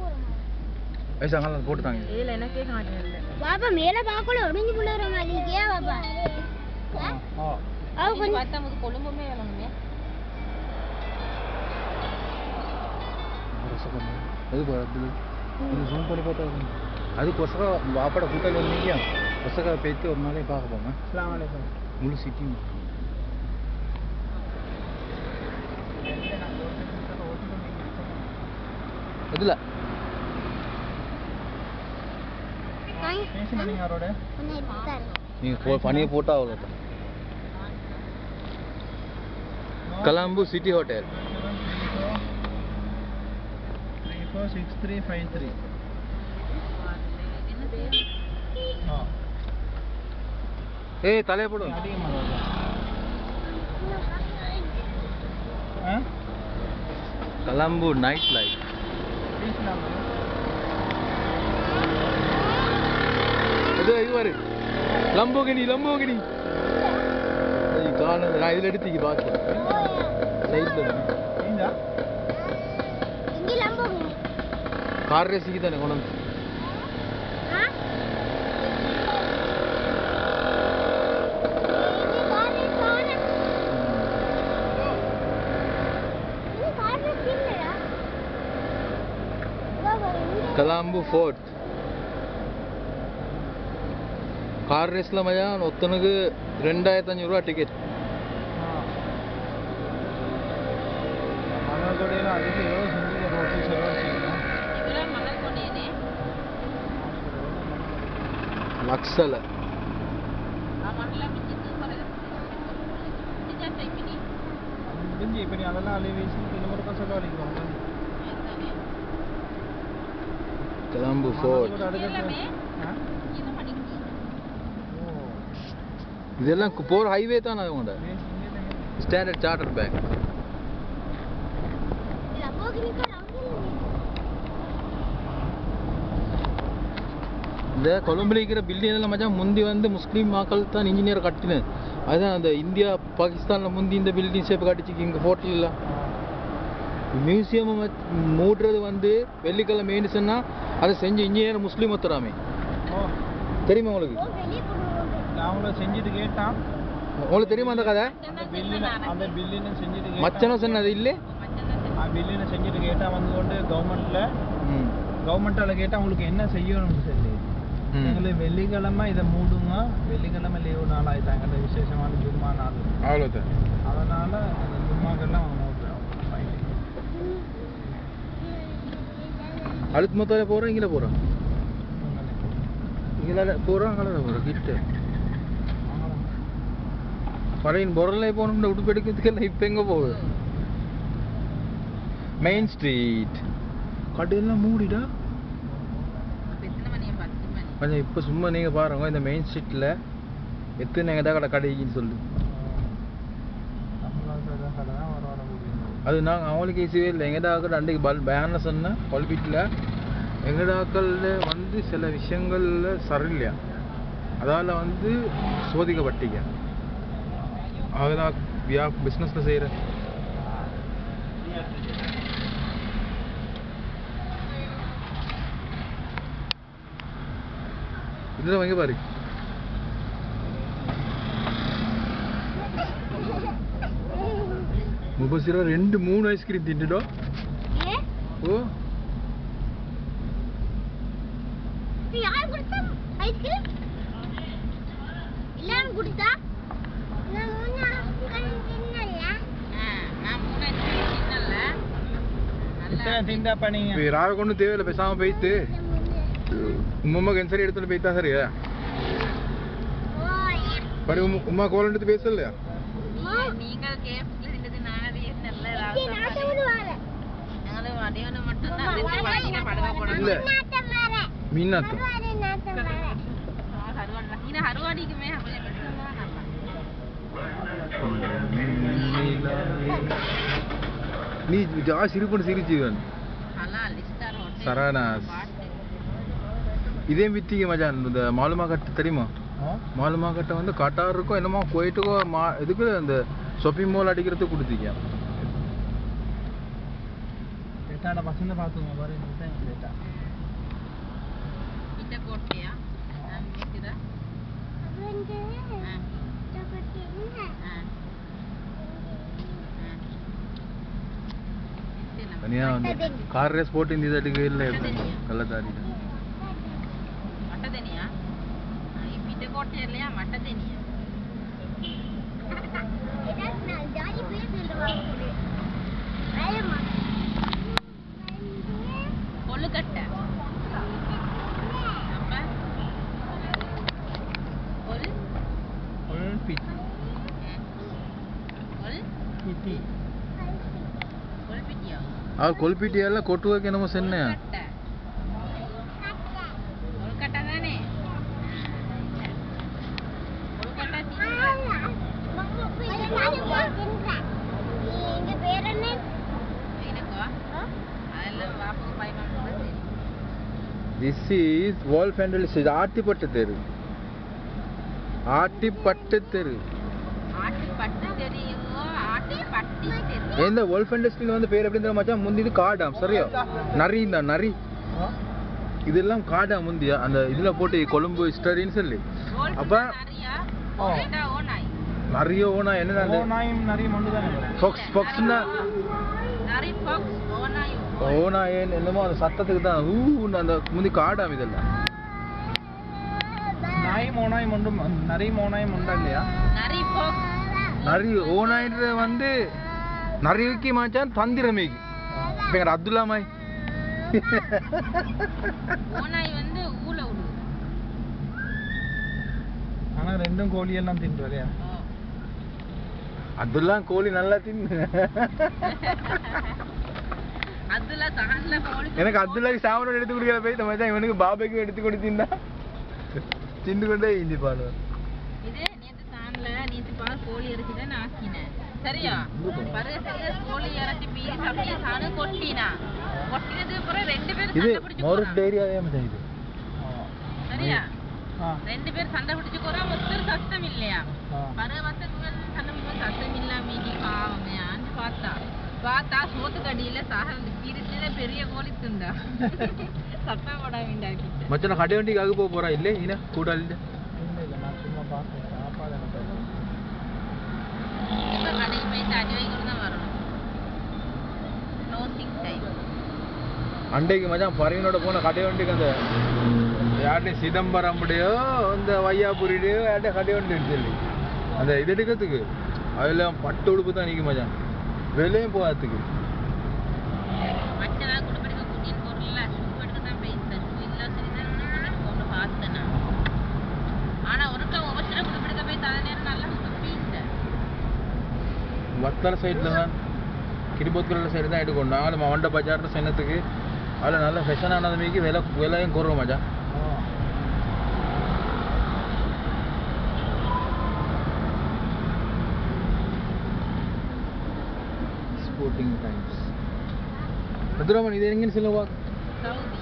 வயசு அங்கே போட்டுட்டாங்க இதுல எனக்கே காட்டுறது பாப்பா மேல பாக்கல ஒடிஞ்சு புள்ளுற மாதிரி இருக்கே பாப்பா அவ கொஞ்சம் பத்தாமது கொழும்புமே வேணுமே அது இது ஜூம் பண்ணி பார்த்தா வரும். அது கொசகா வாப்பட கூட்டம் வந்தீங்க கொசகா பேத்து ஒரு நாளே பார்க்க போங்க முழு சிட்டி இதில் கொஞ்சம் எடுத்தாரு நீங்கள் போ பனியை போட்டால் அவ்வளோதான் Colombo city hotel six three five three ஏய் தலையை போடு கலாம்பு நைட் லைஃப் இது இது பாரு லம்போகினி லம்போகினி காணும் நான் இதில் எடுத்துக்கி பார்க்க சைடில் இங்க லம்போகினி கார் ரேசிக்கு தானே கொண்டு வந்து ஆ இது கார்ல காண இது கார்ல சின்னடா பாபா இங்க கலாம்பு ஃபோர்ட் கார் ரேஸில் மஜா ஒருத்தனுக்கு ரெண்டாயிரத்தி அஞ்சூறுரூவா டிக்கெட் மனதோடையில அதிக எவ்வளோ செஞ்சு ரோட்டில் செலவு செய்யணும் இதுல மணல் கொண்டேனே லக்ஸல ಆ ಮಣ್ಣೆಲ್ಲ ಬಿದ್ದಿದ್ದು ಹೊರಗೆ ನಿಜ ಟೈಪಿನಿ முடிஞ்சு இப்போ நீ அதெல்லாம் அள்ளி வீசி கிலோமீட்டர் செலவழிக்கிறோம் கலாம்பு ஃபோர்ட் எல்லாமே இது பண்ணிக்கிட்டு இதெல்லாம் போகிற ஹைவே தானே உங்களோட standard chartered bank Lamborghini car அங்க இந்த கொழும்புல இருக்கிற பில்டிங் எல்லாம் மச்சான் முந்தி வந்து முஸ்லீம் மக்கள் தான் இன்ஜினியர் கட்டினது அதுதான் அந்த இந்தியா பாகிஸ்தானில் முந்தி இந்த பில்டிங் ஷேப் கட்டிச்சு இங்கே ஹோட்டலில் மியூசியம் மூடுறது வந்து வெள்ளிக்கிழமை மெயின் சொன்னால் அதை செஞ்ச இன்ஜினியர் முஸ்லீம் ஒத்துறாமே ஓ தெரியுமா உங்களுக்கு ஓ வெளிய போடுவோம் நான் அவங்கள செஞ்சுட்டு கேட்டான் உங்களுக்கு தெரியுமா அந்த கதை அந்த பில்லின அந்த பில்லினை செஞ்சுட்டு கேட்டான் மச்சனம் சொன்னது இல்லை ஆ பில்லினை செஞ்சுட்டு கேட்டா வந்து கொண்டு கவர்மெண்ட்ல ம் கவர்மெண்ட்டால கேட்டா உங்களுக்கு என்ன செய்யணும்னு சொல்லி ம். எங்களுக்கு வெள்ளிக்கிழமை இதை மூடுங்க வெள்ளிக்கிழமை லீவு நாள் ஆயிட்டாங்க அந்த விசேஷமான ஜும்மா நாள் அவ்வளோதான் அதனால அந்த ஜும்மாக்கெல்லாம் அவங்க மூடுறாங்க அழுத்து மொத்தம் போகிறோம் இங்கே போகிறோம் இங்கே போகிறோம் அங்கே போகிறோம் கிட்ட பறையின் பொருளை போகணும்னு உடுப்பு எடுக்கிறதுக்கெல்லாம் இப்போ எங்கே போகுது மெயின் ஸ்ட்ரீட் கடையெல்லாம் மூடிடா எத்தனை மணியும் பத்து மணி கொஞ்சம் இப்போ சும்மா நீங்கள் பாருங்க இந்த மெயின் ஸ்ட்ரீட்டில் எத்தனை எங்கே கடை கடைக்குன்னு சொல்லு தமிழ்நாட்டில் கடை தான் வர வர முடியும் அது நாங்கள் அவங்களுக்கு ஈஸியே இல்லை எங்கடாக்கள் அன்றைக்கு பல் பேனில் சொன்னேன் கொல்பீட்டில் எங்கடாக்களில் வந்து சில விஷயங்களில் சரியில்லையா அதால் வந்து சோதிக்கப்பட்டீங்க அதெல்லாம் வியா பிஸ்னஸில் செய்கிற இதில் வாங்கி பாரு முப்பது ரூபா ரெண்டு மூணு ஐஸ்கிரீம் தின்னுட்டோம் ஏ ஓ நீ யார் கொடுத்தா ஐஸ்கிரீம் எல்லாரும் கொடுத்தா நான் முன்ன தின்னல நான் மூணு சின்னல்ல இத்தனை திண்டாப்பா நீங்க இப்போ ராவை கொண்டு தேவையில்லை பேசாமல் போயிட்டு உம்மா கென்சரி எடுத்துட்டு போயிட்டா சரியா பரி உம்மா கோல் எடுத்து பேசலையா நீங்கள் கேப்ல இருந்தது நானே நல்ல நாட்டமுது வார ഞങ്ങള് വടിയോനെ മട്ടും വടിയുടെ പടവ இல்ல. പോടണം நாட்டம் வார மீனாத்தம் வார நாட்டம் வார ഇങ്ങനെ ഹറുവാടിക്കുമേ അവരെ நீ ஜாஸ்தி இருப்பன்னு சிரிச்சுவன் ഹലാൽ ഇഷ്ടാർ ഹോട്ടൽ சரணாஸ் இதே வித்திங்க மச்சான் இந்த மாலுமா கட்டு தெரியுமா மாலுமா கட்டை வந்து கட்டாருக்கும் என்னமோ குவைட்டுக்கோ மா இதுக்கு அந்த ஷாப்பிங் மால் அடிக்கிறதுக்கு கொடுத்தீங்க එතාට පසින්න පාතුම බර ට පිට කොට්ටයා නම් මේකද அது வந்து ஆ. chocolate என்ன? ආ ආ தனியா வந்து கார் ரேஸ் போட்டு இந்த இதுக்கு இல்லை கள்ளத்தாரி මට දෙනියා ඒ පිට කොට්ටයලයා මට දෙනියා ஏதாச்சும் நான் ஜாலி பேர் சொல்லுவாங்க வேலைமா කොල්ල කට්ට අප කොල් ඔල් පිටි කොල් පිටි කොල් පිටියා ಆ ಕೊಲ್ಪಿಟಿ ಎಲ್ಲ ಕೊಟ್ಟುವಕ್ಕೆ ನಮ್ಮ ಸೆನ್ನೆ කොල් කොල් කටගනේ කොල් කට තියෙනවා எங்க பேர் என்ன ඉනකෝ அதெல்லாம் வாப்பு பைமன் சரி திஸ் இஸ் வால் ஃபேண்டலிஸ் இது ஆட்டிப்பட்டு தெரு ஆட்டிப்பட்டு தெரு ஆட்டு பட்டு தெரியுமோ ஆட்டு பட்டி தெரியும் இந்த வால் ஃபேண்டஸ்டில் வந்து பேர் எப்படி தெரியுமா மச்சான் முந்தி இது காடாம் சரியா நரி இந்த நரி இதெல்லாம் காடா முந்தியா அந்த இதுல போட்டு கொழும்பு ஹிஸ்டரின்னு சொல்லி அப்ப நிறையா ஓ. ஓடா ஓனாய் நிறைய ஓனா என்ன அந்த ඕනායිම් නරී මොඩුදන ஃபொக்ஸ் ஃபொக்ஸ்னா நிறைய ஃபாக்ஸ் ஓனாய் ஓனா ஏன் என்னமோ அந்த சத்தத்துக்கு தான் ஊன்னு அந்த முந்தி காடாம் இதெல்லாம் நாய் மோனாய் மொண்டு நரி மோனாய் முண்டல்லையா நிறைய ஃபாக்ஸ் நரி ஓனாயின்ற வந்து நரிக்கு மாச்சான் தந்திரமேக்கு இப்போ எங்க அப்துல்லா மாய் ஓனாய் வந்து ஊல விடுது ஆனா ரெண்டும் கோழி எல்லாம் தின்று இல்லையா ஓ. அப்துல்லா கோழி நல்லா தின்னு அதுல தான்ல கோழி எனக்கு அப்துல்லாக்கு சாவனோட எடுத்து கொடுக்கல போய் மச்சான் இவனுக்கு பாபைக்கும் எடுத்து கொடுத்தீங்கன்னா திண்டு கொண்டே இஞ்சி பாடு இது நேத்து தான்ல நேத்து பால் கோழி இறைச்சி தான் ஆக்கினேன் சரியா பருக சரியா கோழி இறைச்சி பீஸ் அப்படியே சாணு கொட்டினா கொட்டினதுக்கு அப்புறம் ரெண்டு பேரும் இது சண்டை பிடிச்சு மோரஸ் போறாங்க. டைரி அதே மச்சான் இது சரியா ஆ ரெண்டு பேரும் சண்டை பிடிச்சு போறா ஒருத்தர் சத்தம் இல்லையா ஆ பருக வசத்துக்கு சண்டை பிடிச்சு சத்தம் இல்லாம இன்னைக்கு பாவமே ஆண்டு பார்த்தா பார்த்தா சோத்துக்கு அடியில சாக பிரிச்சுல பெரிய கோழி துண்டா சத்தம் போட வேண்டாக்கிட்ட மச்சான் கடை வண்டிக்கு போக போறா இல்லே ஈனா கூடாது இல்ல இல்ல நான் சும்மா பார்த்தேன் சாப்பாடு எனக்கு இப்ப கடைக்கு போயிட்டு அடி வாங்கிட்டு தான் வரணும் க்ளோசிங் டைம் அண்டைக்கு மச்சான் பறவைனோட போன கடை வண்டிக்கு அந்த யார்டே சிதம்பரமுடையோ இந்த வையாபுரிடையோ யார்டே கடை வண்டி சொல்லி அந்த இது எடுக்கிறதுக்கு அதில் பட்டு உடுப்பு தான் நிற்கும் மச்சான் வெளியும் போகிறதுக்கு மற்ற நாள் குடும்பத்துக்கு கூட்டின்னு போறல ஷூ எடுக்க தான் போயிருந்தேன் ஷூ இல்ல சரி தான் கூட்டிட்டு போட்டு பார்த்தேன் நான் ஆனா ஒருக்க ஒவ்வொரு குடும்பத்துக்கு போய் தலை நேரம் நல்லா சுத்திட்டேன் வத்தல சைடில் தான் கிரிபோத்கல்ல சைடு தான் எடுக்கணும் நாலு மவண்ட பஜார் சென்னத்துக்கு அதில் நல்ல ஃபெஷன் ஆனது மீக்கி விலை விலையும் குறவும் மச்சான் ஸ்போர்ட்டிங் டைம்ஸ் ருத்ரமன் இது எங்கன்னு சொல்லுவா சவுதி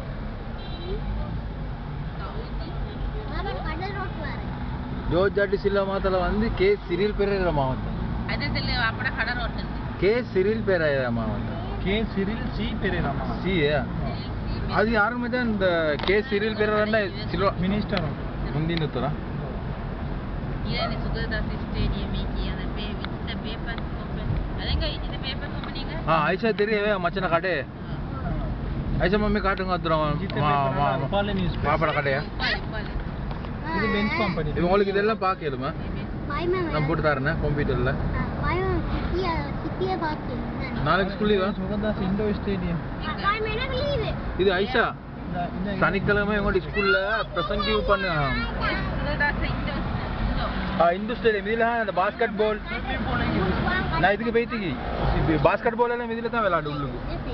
சவுதி நான் கடல் ரோட் வரேன் ஜோர்ஜாட்டி சில்லா மாத்தல வந்து கே சிறில் பெரேரா மாவட்டம் அது தெரியல அப்பட கடை ரோட்டு கே சிறில் பெரேரா மாவட்டம் K Cyril C Periyarama C அது யாரு மச்சான் இந்த கே சிறில் பெரேரா சில்வா மினிஸ்டர் ಮುಂದಿನ ಉತ್ತರ ಇದೇನೆ ಸುಗದಾಸಿ ಸ್ಟೇಡಿಯಂ ಏಕಿ ಅದ ಪೇ ವಿತ್ ಪೇಪರ್ ಕಂಪನಿ ಅದಂಗ ಇದು ಪೇಪರ್ ಕಂಪನಿಗ ஆ ஐஷா தெரியவே மச்சன கடை ஐஷா மம்மி காட்டுங்க வந்துடும் உப்பால நியூஸ் மாப்பட கடையா இது பென்ஸ் கம்பெனி இது உங்களுக்கு இதெல்லாம் பார்க்கலுமா பாய்மா நான் போட்டு தரேன் கம்ப்யூட்டரில் பாய்மா சிட்டிய சிட்டிய பார்த்தேன் நாளைக்கு ஸ்கூல் லீவா சுகதாஸ் இண்டோர் ஸ்டேடியம் பாய்மா எனக்கு லீவு இது ஐஷா இந்த இந்த சனிக்கிழமை உங்களோட ஸ்கூல்ல ப்ரெசன்டிவ் பண்ணு ಸುಗದಾಸ ಇಂಡೋ ಇಂಡೋ ஆ இந்து ஸ்டேடியம் இதில் அந்த பாஸ்கெட் பால் நான் இதுக்கு போயிட்டுக்கு பாஸ்கெட் பால் எல்லாம் இதில் தான் விளையாடு உள்ளுக்கு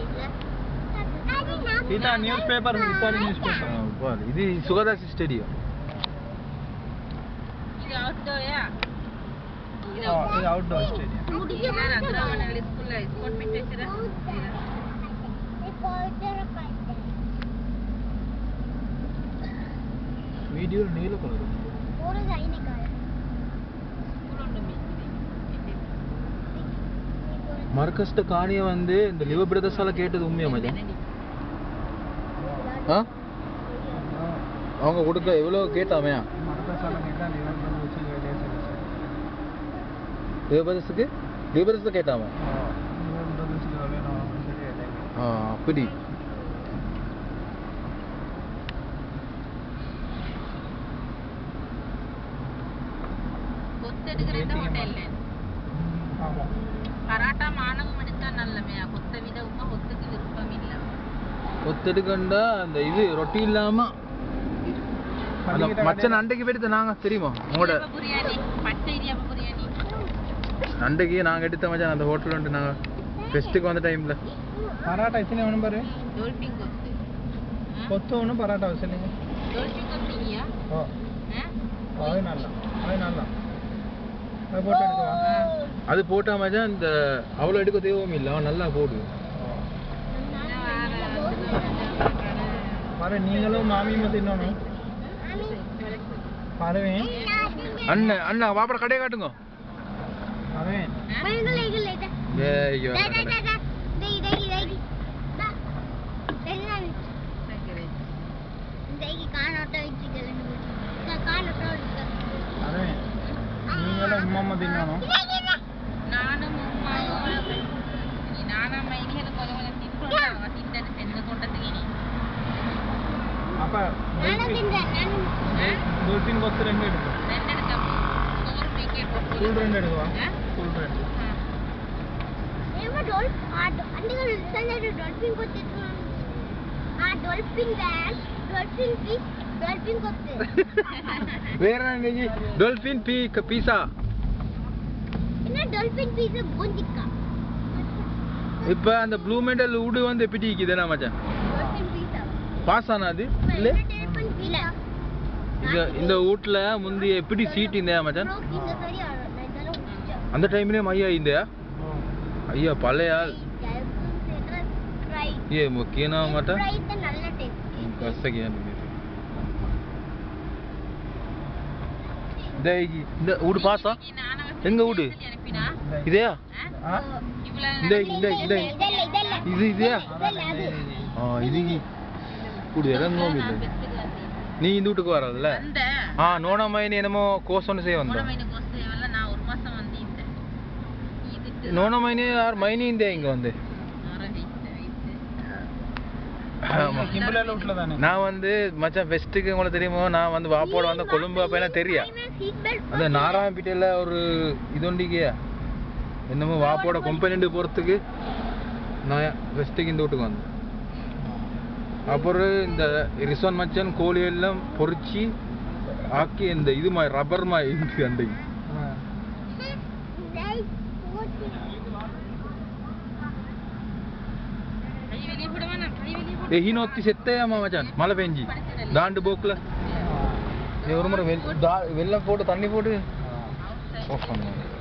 இதான் நியூஸ் பேப்பர் இத்தாலி நியூஸ் ஆ, பேப்பர் பாரு. இது சுகதாசி ஸ்டேடியம் ಇದು ಔಟ್ಡೋರ್ಯಾ இது அவுட்டோர் ஸ்டேடியம் ನಾನು ಅದ್ರವನಲ್ಲಿ ಸ್ಕೂಲ್ ಸ್ಪೋರ್ಟ್ ಬಿಟ್ಟು ಹೆಸರ வீடியோ நீல கலர் ஒரு சைனிக்கார ಸ್ಕೂಲ್ ಉಂಟು ಮೀ ஒரு மர்கஸ்ட காணியை வந்து இந்த லிவர் பிரதர்ஸால கேட்டது உண்மையா மச்சான் ஆ அவங்க கொடுக்க எவ்வளோ கேட்டாமையா மரதசால கேட்டால் லிவர் பண்ணி வச்சு வேலையை செய்ய சார் லிவர் பிரதர்ஸுக்கு லிவர் பிரதர்ஸ் கேட்டாம லிவர் பிரதர்ஸ்க்கு வேணும் சரி வேலையை ஆ அப்படி கொத்தெடுக்கிற ஹோட்டல்ல ஆமாம் பராட்டா மாணவம் எடுத்தா நல்லமையா கொத்த வித உமா கொத்துக்கு விருப்பம் இல்ல ஒத்தெடுக்கண்டா அந்த இது ரொட்டி இல்லாம அந்த மச்சன் அண்டைக்கு போயிட்டு நாங்க தெரியுமா உங்களோட இடியாப்ப பிரியாணி பச்சை இடியாப்ப பிரியாணி அண்டைக்கு நாங்க எடுத்த மச்சான் அந்த ஹோட்டல் உண்டு நாங்க ஃபெஸ்ட்டுக்கு வந்த டைம்ல பராட்டா எத்தனை வேணும் பாரு டோல்பின் கொத்து கொத்து ஒன்று பராட்டா வச்சுருங்க டோல்பின் கொத்தீங்கயா ஓ அது நல்லா அது நல்லா அது போட்டு எடுக்கவா அது போட்டா மச்சான் இந்த அவ்வளோ எடுக்க தேவையும் இல்லை அவன் நல்லா போடு பாரு நீங்களும் மாமியும் தின்னணும் பாருவேன் அண்ணன் அண்ணா வாப்பட கடையை காட்டுங்க பாருவேன் மயில்கள் எகில் இது. ஏய்யோ டா, டா, டா, டா. டேய், டேய், டேய். டா. டேய், நான் டேய், காணோட்ட வச்சுக்கலன்னு போச்சு. நான் காணோட்ட வச்சுக்கல. பாருவேன் நீங்களும் உம்மா தின்னணும் டேய், டேய், டேய். நானும் உமாவும் நீ நானா மைனிகளை கொலை கொஞ்சம் தின்றோம் திண்டது சென்று கொண்டதுக்கு நீ அப்போ நானும் தின்றேன், நானும். டோல்பின் கொத்து ரெண்டு எடுக்கும் ரெண்டு எடுத்தா சோறு பீக்கே போட்டு ஃபுல் ரெண்டு எடுக்கவா ஆ? ஃபுல் ரெண்டு ఏమో డోల్ ఆ డో- అందుకే తెలుసలేదు డాల్ఫిన్ కొట్టేస్తున్నాను ఆ dolphin van dolphin fish dolphin కొట్టే வேற என்ன டொல்ஃபின் பீ பீஸா என்ன டால்ஃபின் பீஸ் பூந்திக்கா இப்போ அந்த ப்ளூ மெண்டல் உடு வந்து எப்படி இருக்குதுண்ணா மச்சான் டால்ஃபின் பீஸா பாஸ் ஆனாது இல்லை டால்ஃபின் பீஸா இந்த இந்த வீட்டில் முந்தி எப்படி சீட் இருந்தே மச்சான் இங்க சரி நான் இதெல்லாம் முடிச்சேன் அந்த டைம்லேயே ஐயா இருந்தயா ஐயா பழைய ஆள் ட்ரை ஏ முக்கியனா மாட்டா ட்ரை நல்ல டேஸ்ட் கசகி இந்த இந்த வீடு பாஸா எங்க வீடு அனுப்பினா இதையா ஆ இவ்வளவு இந்த இந்த இந்த இதெல்ல இதெல்ல இது இதையா இதெல்ல அது ஆ இது வீடு இறங்கவும் இல்லை நீ இந்த வீட்டுக்கு வரல அந்த ஆ நோனா மைனி என்னமோ கோர்ஸ் ஒன்று செய்ய வந்தோம் மைனு கோஸ்ட் எல்லாம் நான் ஒரு மாசம் வந்து இந்த இது நோனா மைனி யார் மைனி இந்த இங்க வந்து ஆமா. கிம்பல வீட்டில் தானே நான் வந்து மச்சான் ஃபெஸ்ட்டுக்கு உங்களுக்கு தெரியுமோ நான் வந்து வாப்போட வந்து கொழும்பு அப்போ என்ன தெரியா சீட் பெல்ட் அந்த நாராயணப்பேட்டையில் ஒரு இது உண்டிக்கையா என்னமோ வாப்போட கம்பெனிட்டு போகிறதுக்கு நான் ஃபெஸ்ட்டுக்கு இந்த வீட்டுக்கு வந்தேன் அப்புறம் இந்த ரிசோன் மச்சான் கோழி எல்லாம் பொரிச்சு ஆக்கி இந்த இது மாதிரி ரப்பர் மாதிரி இருக்கு அன்றைக்கு ஆ. டேய் போச்சு கை வெளியே போட வேணாம் கை வெளியே போட ஏ ஹீனோத்தி செத்தையாமா மச்சான் மழை பெஞ்சி தாண்டு போக்கில் ஒரு முறை வெள் தா- வெள்ளம் போட்டு தண்ணி போட்டு ஆ. ஓஃப் பண்ணுவோம்